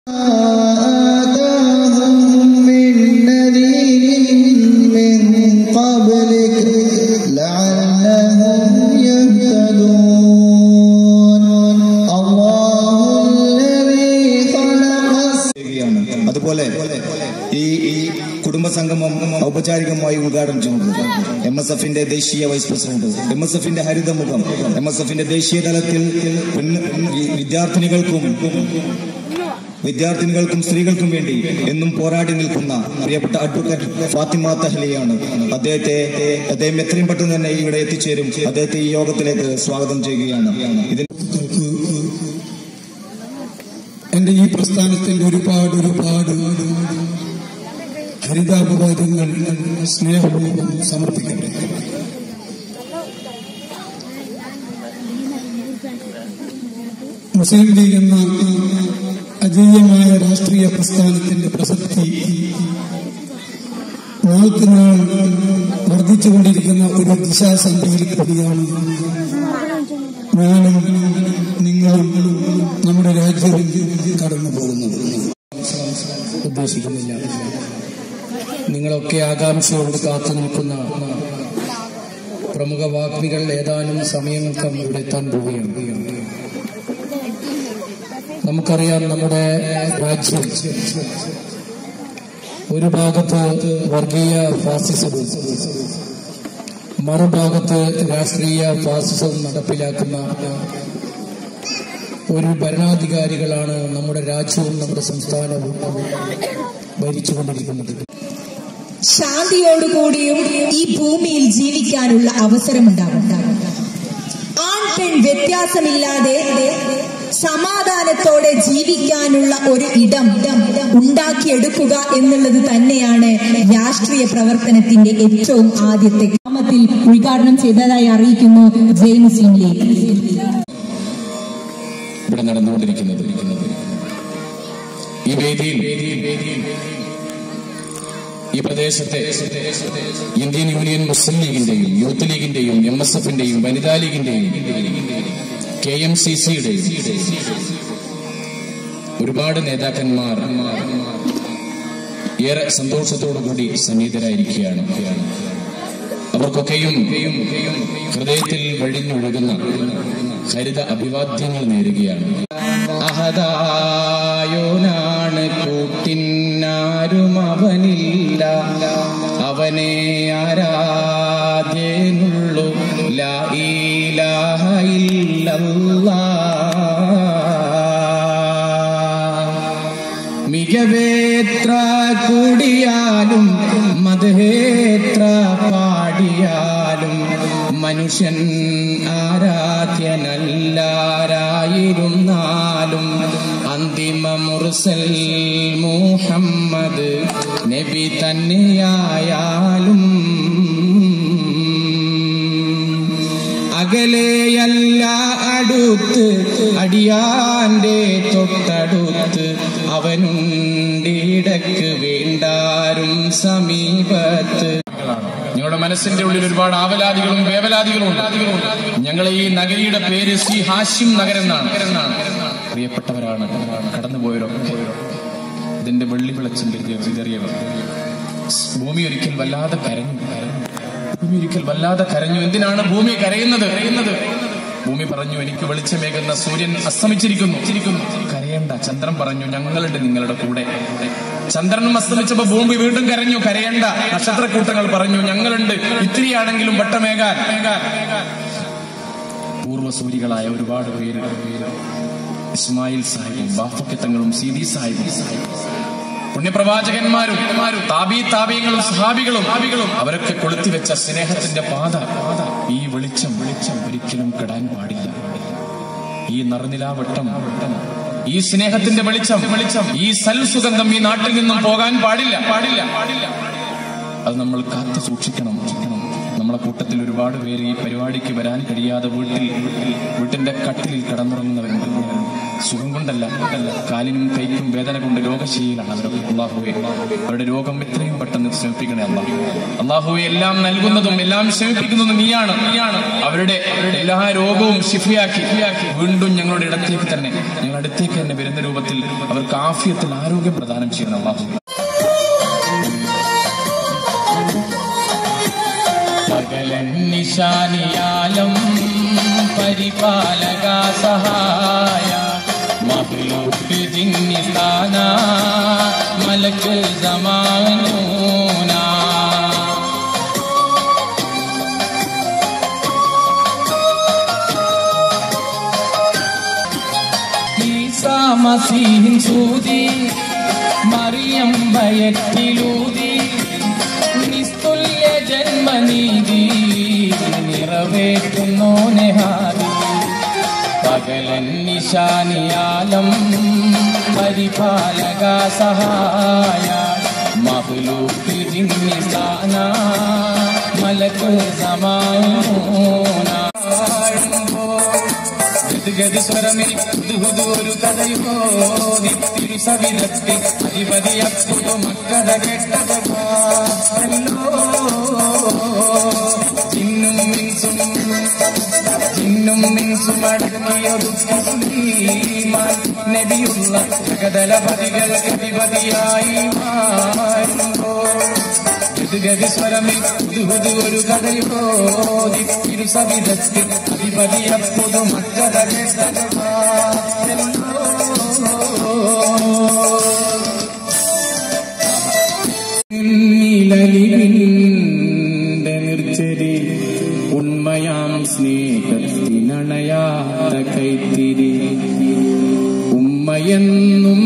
آتاهم من نذير من قبلك لعلهم يهتدون الله الذي خلق ചെയ്യുകയാണ് അതുപോലെ ഈ ഈ കുടുംബ സംഗമം ഔപചാരികമായി ഉദ്ഘാടനം ചെയ്യുന്നത് എം എസ് എഫിന്റെ ദേശീയ വൈസ് പ്രസിഡന്റ് എം എസ് എഫിന്റെ ഹരിതമുഖം എം എസ് എഫിന്റെ ദേശീയ തലത്തിൽ പെണ്ണ് വി- വിദ്യാർത്ഥിനികൾക്കും വിദ്യാർത്ഥിനികൾക്കും സ്ത്രീകൾക്കും വേണ്ടി എന്നും പോരാടി നിൽക്കുന്ന പ്രിയപ്പെട്ട അഡ്വക്കേറ്റ് ഫാത്തിമ തഹ്ലിയാണ് അദ്ദേഹത്തെ അദ്ദേഹം എത്രയും പെട്ടെന്ന് തന്നെ ഇവിടെ എത്തിച്ചേരും അദ്ദേഹത്തെ ഈ യോഗത്തിലേക്ക് സ്വാഗതം ചെയ്യുകയാണ് ഇതിന് എന്റെ ഈ പ്രസ്ഥാനത്തിന്റെ ഒരുപാട് ഒരുപാട് ഹരിതാപവാദങ്ങൾ സ്നേഹപൂർവ്വം സമർപ്പിക്കട്ടെ മുസ്ലിം ലീഗ് എന്ന അജീയമായ രാഷ്ട്രീയ പ്രസ്ഥാനത്തിന്റെ പ്രസക്തി നാൾക്ക് നാൾ വർദ്ധിച്ചുകൊണ്ടിരിക്കുന്ന ഒരു ദിശാസന്ധിയിൽ കൂടിയാണ് ഞാനും നിങ്ങളും നമ്മുടെ രാജ്യവും കടന്നു പോകുന്നത് ഉദ്ദേശിക്കുന്നില്ല നിങ്ങളൊക്കെ ആകാംക്ഷയോട് കാത്തു നിൽക്കുന്ന പ്രമുഖ വാഗ്മികൾ ഏതാനും സമയങ്ങൾക്കകം ഇവിടെ എത്താൻ പോവുകയാണ് നമുക്കറിയാം നമ്മുടെ രാജ്യം ഒരു ഭാഗത്ത് വർഗീയ ഫാസിസവും മറുഭാഗത്ത് രാഷ്ട്രീയ ഫാസിസം നടപ്പിലാക്കുന്ന ഒരു ഭരണാധികാരികളാണ് നമ്മുടെ രാജ്യവും നമ്മുടെ സംസ്ഥാനവും ഭരിച്ചുകൊണ്ടിരിക്കുന്നത് ശാന്തിയോടുകൂടിയും ഈ ഭൂമിയിൽ ജീവിക്കാനുള്ള അവസരമുണ്ടാകും ആൺ പെൺ വ്യത്യാസമില്ലാതെ സമാധാനത്തോടെ ജീവിക്കാനുള്ള ഒരു ഇടം ഉണ്ടാക്കിയെടുക്കുക എന്നുള്ളത് തന്നെയാണ് രാഷ്ട്രീയ പ്രവർത്തനത്തിന്റെ ഏറ്റവും ആദ്യത്തെ ഗ്രാമത്തിൽ ഉദ്ഘാടനം ചെയ്തതായി അറിയിക്കുന്നു ജെയിൻ മുസ്ലിം ലീഗ് ഇവിടെ നടന്നുകൊണ്ടിരിക്കുന്നത് ഈ വേദിയിൽ ഈ പ്രദേശത്തെ ഇന്ത്യൻ യൂണിയൻ മുസ്ലിം ലീഗിന്റെയും യൂത്ത് ലീഗിന്റെയും എം എസ് എഫിന്റെയും വനിതാ ലീഗിന്റെയും കെ എം സി സിയുടെയും ഒരുപാട് നേതാക്കന്മാർ ഏറെ സന്തോഷത്തോടുകൂടി സന്നിഹിതരായിരിക്കുകയാണ് അവർക്കൊക്കെയും ഹൃദയത്തിൽ വഴിഞ്ഞൊഴുകുന്ന ഹരിത അഭിവാദ്യങ്ങൾ നേരുകയാണ് അഹദായോനാണ് കൂട്ടിനാരും അവനില്ല അവനെ ആരാധ്യനുള്ളു ലാ ഈലാഹ ഇല്ലല്ലാഹ് മികവേത്ര കൂടിയാലും മതേത്ര പാടിയാലും മനുഷ്യൻ ആരാധ്യനല്ലാരായിരുന്നാലും അന്തിമ മുർസൽ മുഹമ്മദ് നബി തന്നെയായാലും അകലെയല്ല അടുത്ത് അടിയാന്റെ തൊട്ടടുത്ത് അവനുണ്ടിടക്ക് വേണ്ടാരും സമീപത്ത് ഞങ്ങളുടെ മനസ്സിന്റെ ഉള്ളിൽ ഒരുപാട് ആവലാദികളും വേവലാദികളും ഉണ്ട് ഞങ്ങളെ ഈ നഗരിയുടെ പേര് ശ്രീ ഹാഷിം നഗരം എന്നാണ് പ്രിയപ്പെട്ടവരാണ് കടന്നുപോയവരൊക്കെ ഇതിന്റെ വെള്ളി വെളിച്ചം ചെറിയവർ ഭൂമി ഒരിക്കൽ വല്ലാതെ കരഞ്ഞു ഭൂമി ഒരിക്കൽ വല്ലാതെ കരഞ്ഞു എന്തിനാണ് ഭൂമി കരയുന്നത് കരയുന്നത് ഭൂമി പറഞ്ഞു എനിക്ക് വെളിച്ചമേകുന്ന സൂര്യൻ അസ്തമിച്ചിരിക്കുന്നു ചിരിക്കുന്നു കരയണ്ട ചന്ദ്രൻ പറഞ്ഞു ഞങ്ങളുണ്ട് നിങ്ങളുടെ കൂടെ ചന്ദ്രനും അസ്തമിച്ചപ്പോ ഭൂമി വീണ്ടും കരഞ്ഞു കരയണ്ട നക്ഷത്രക്കൂട്ടങ്ങൾ പറഞ്ഞു ഞങ്ങളുണ്ട് ഇത്തിരിയാണെങ്കിലും വട്ടമേകാൻ പൂർവ്വസൂരികളായ ഒരുപാട് പേര് ഇസ്മായിൽ സാഹിബും ബാഫക്കത്തങ്ങളും സി ഡി സാഹിബും പുണ്യപ്രവാചകന്മാരും താബി താബിയങ്ങളും സഹാബികളും ഹാബികളും അവരൊക്കെ കൊളുത്തിവെച്ച സ്നേഹത്തിന്റെ പാത ഈ വെളിച്ചം വെളിച്ചം ഒരിക്കലും കെടാൻ പാടില്ല ഈ നറുനിലാവട്ടം ഈ സ്നേഹത്തിന്റെ വെളിച്ചം വെളിച്ചം ഈ സൽസുഗന്ധം ഈ നാട്ടിൽ നിന്നും പോകാൻ പാടില്ല പാടില്ല പാടില്ല അത് നമ്മൾ കാത്തു സൂക്ഷിക്കണം സൂക്ഷിക്കണം നമ്മളെ കൂട്ടത്തിൽ ഒരുപാട് പേര് ഈ പരിപാടിക്ക് വരാൻ കഴിയാതെ വീട്ടിൽ വീട്ടിന്റെ കട്ടിലിൽ കിടന്നുറങ്ങുന്നവരുണ്ട് സുഖം കൊണ്ടല്ല കാലിനും കൈക്കും വേദന കൊണ്ട് രോഗശീലാണ് അവരൊക്കെ അള്ളാഹുവെ അവരുടെ രോഗം എത്രയും പെട്ടെന്ന് ശ്രമിപ്പിക്കണേ അള്ളാഹു അള്ളാഹുവെ എല്ലാം നൽകുന്നതും എല്ലാം ശ്രമിപ്പിക്കുന്നതും നീയാണ് നീയാണ് അവരുടെ അവരുടെ എല്ലാ രോഗവും ശിഫിയാക്കി വീണ്ടും ഞങ്ങളുടെ ഇടത്തേക്ക് തന്നെ ഞങ്ങളുടെ അടുത്തേക്ക് തന്നെ വരുന്ന രൂപത്തിൽ അവർക്ക് ആഫിയത്തിൽ ആരോഗ്യം പ്രദാനം ചെയ്യണം അള്ളാഹു പകലൻ നിശാനിയാലം പരിപാലക സഹായ മഹ്ലൂക്ക് ജിന്നിസ്ഥാന മലക്ക് സമാനൂന ഈസാ മസീഹിൻ സൂതി മറിയം വയറ്റിലൂതി നിസ്തുല്യ ജന്മനീതി നിറവേറ്റുന്നു നെഹാദി പകലൻ നിശാനിയാലം പരിപാലക സഹായ മഹ്ലൂക്ക് ജിന്നിസ്ഥാന മലക്ക് സമാന ഗതി സ്വരമിൽ പുതുപുതു ഒരു കഥയോതി തിരുസവിധത്തിൽ അധിപതി അപ്പുതു മക്കഥ കേട്ടത് ചിന്നും മിൻസും ചിന്നും മിൻസും അടങ്ങിയൊതുക്കിമാൻ നബിയുള്ള ജഗതലപതികൾ അധിപതിയായി മാറുമ്പോൾ ഗതി സ്വരമിൽ പുതുപുതു ഒരു കഥയോതി തിരുസവിധത്തിൽ അധിപതിയ പുതു മക്കഥ നീലലിവിന്റെ നിർച്ചരി ഉണ്മയാം സ്നേഹത്തിനണയാത്ത കൈത്തിരി ഉമ്മയെന്നും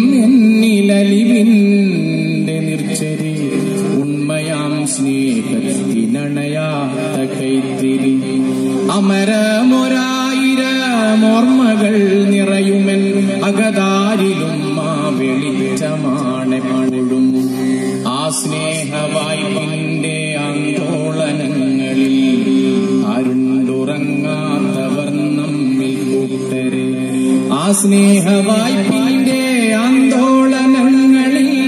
എന്നിലലിവിന്റെ നിർച്ചരി ഉണ്മയാം സ്നേഹത്തിനണയാത്ത കൈത്തിരി അമരമൊരായിരമോർമ്മകൾ നിറയുമെൻ അകതാരിലും ആ വെളിച്ചമാണെപ്പോഴും ആ സ്നേഹവായ്പിന്റെ ആന്തോളനങ്ങളിൽ അരുണ്ടുറങ്ങാത്തവർ നമ്മിൽ കൂട്ടരെ ആ സ്നേഹവായ്പിന്റെ ആന്തോളനങ്ങളിൽ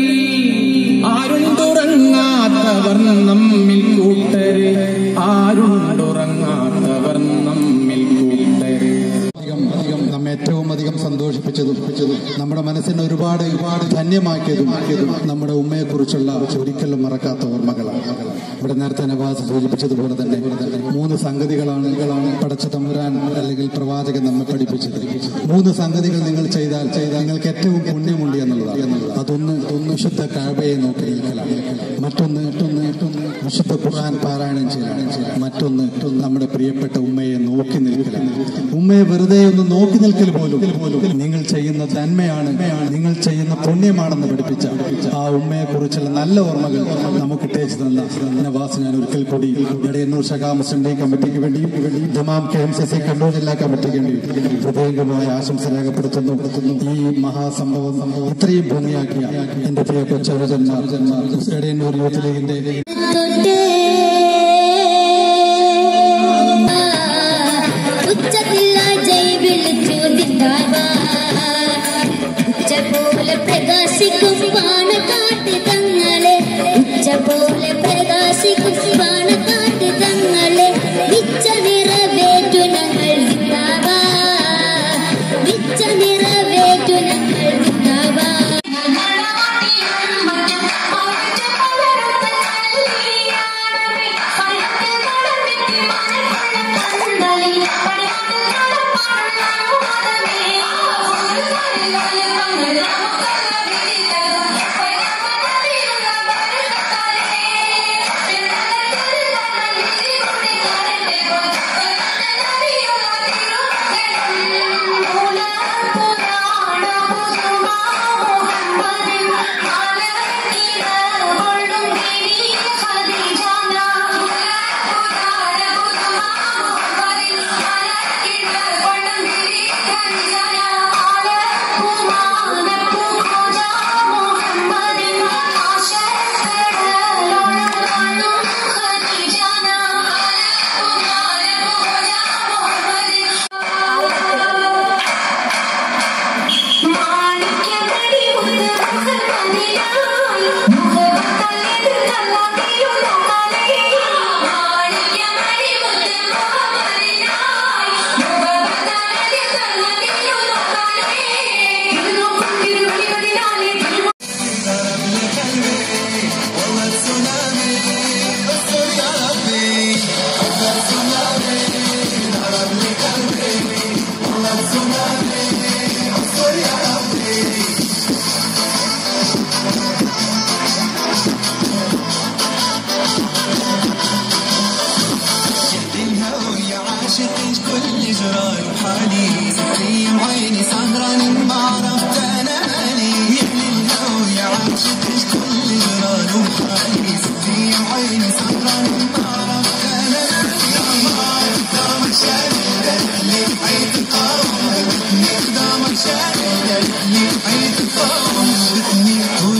ആരുണ്ടുറങ്ങാത്തവർ നമ്മിൽ കൂട്ടരെ ആരുണ്ടുറങ്ങാത്തവർ നമ്മിൽ കൂട്ടരെ അധികം അധികം നമ്മെ ഏറ്റവും അധികം സന്തോഷിപ്പിച്ചതും നമ്മുടെ മനസ്സിനെ ഒരുപാട് ഒരുപാട് ധന്യമാക്കിയതും നമ്മുടെ ഉമ്മയെക്കുറിച്ചുള്ള ഒരിക്കലും മറക്കാത്ത ഓർമ്മകളാണ് ഇവിടെ നേരത്തെ നവാസ് സൂചിപ്പിച്ചതുപോലെ തന്നെ മൂന്ന് സംഗതികളാണ് പടച്ച തമ്പുരാൻ അല്ലെങ്കിൽ പ്രവാചകൻ നമ്മെ പഠിപ്പിച്ചത് മൂന്ന് സംഗതികൾ നിങ്ങൾ ചെയ്താൽ ചെയ്താൽ നിങ്ങൾക്ക് ഏറ്റവും പുണ്യമുണ്ട് എന്നുള്ളതാണ് അതൊന്ന് ഒന്ന് വിശുദ്ധ കാഴ്ബയെ നോക്കി നിൽക്കലാണ് മറ്റൊന്ന് മറ്റൊന്ന് മറ്റൊന്ന് വിശുദ്ധ ഖുർആൻ പാരായണം ചെയ്യലാണ് മറ്റൊന്ന് നമ്മുടെ പ്രിയപ്പെട്ട ഉമ്മയെ നോക്കി നിൽക്കലാണ് ഉമ്മയെ വെറുതെ ഒന്ന് നോക്കി നിൽക്കൽ പോലും പോലും നിങ്ങൾ ചെയ്യുന്ന നന്മയാണ് നിങ്ങൾ ചെയ്യുന്ന പുണ്യമാണെന്ന് പഠിപ്പിച്ച ആ ഉമ്മയെ കുറിച്ചുള്ള നല്ല ഓർമ്മകൾ നമുക്ക് ഇട്ടേച്ച് തന്ന നവാസ് ഞാൻ ഒരിക്കൽ കൂടി ഇടയന്നൂർ ശകാ മുസ്ലിം ലീഗ് കമ്മിറ്റിക്ക് വേണ്ടിയും ജമാം K M C C Kannur ജില്ലാ കമ്മിറ്റിക്ക് വേണ്ടിയും ഹൃദയംഗമായ ആശംസ രേഖപ്പെടുത്തുന്നു ഈ മഹാസംഭവം ഇത്രയും ഭംഗിയാക്കിയ എന്റെ പ്രിയ കൊച്ചവജന്മാർ ഇടയന്നൂർ യൂത്ത് ലീഗിന്റെ ഉച്ചത്തില്ല ജയ് വിളിച്ചു ദിന്ദാബാ ഉച്ച പോലെ പ്രകാശിക്കും പാണക്കാട്ട് തങ്ങളെ ഉച്ച പോലെ പ്രകാശിക്കും പാണക്കാട്ട് തങ്ങളെ വിച്ച നിറവേറ്റു ഞങ്ങൾ ദിന്ദാബാ വിച്ച നിറവേറ്റു ഞങ്ങൾ ദിന്ദാബാ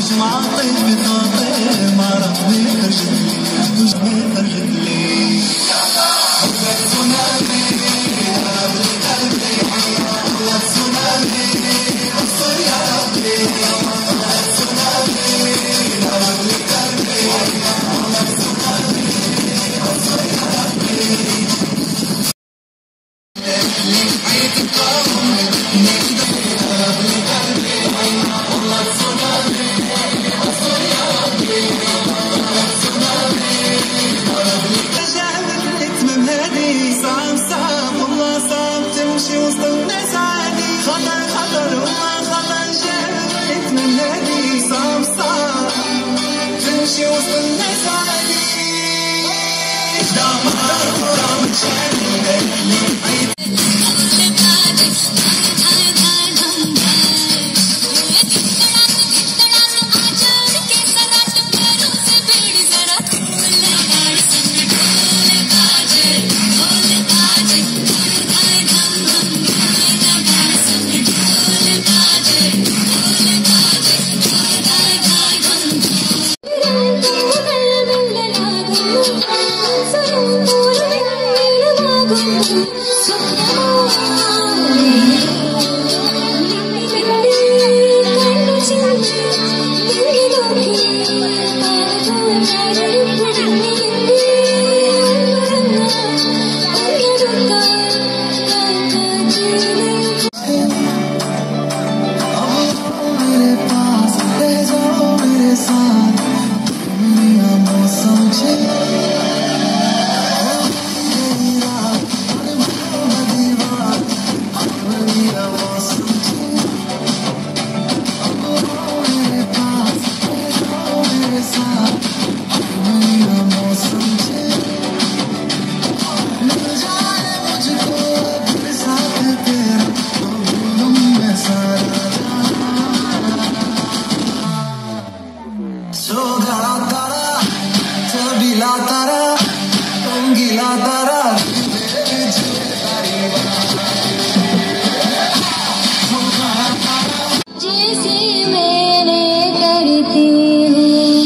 जैसे मैंने करती हूँ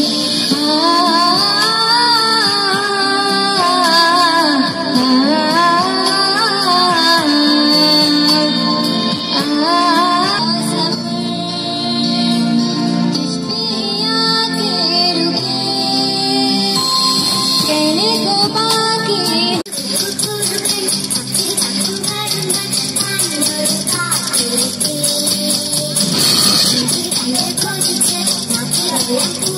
कहने को बाकी Thank you.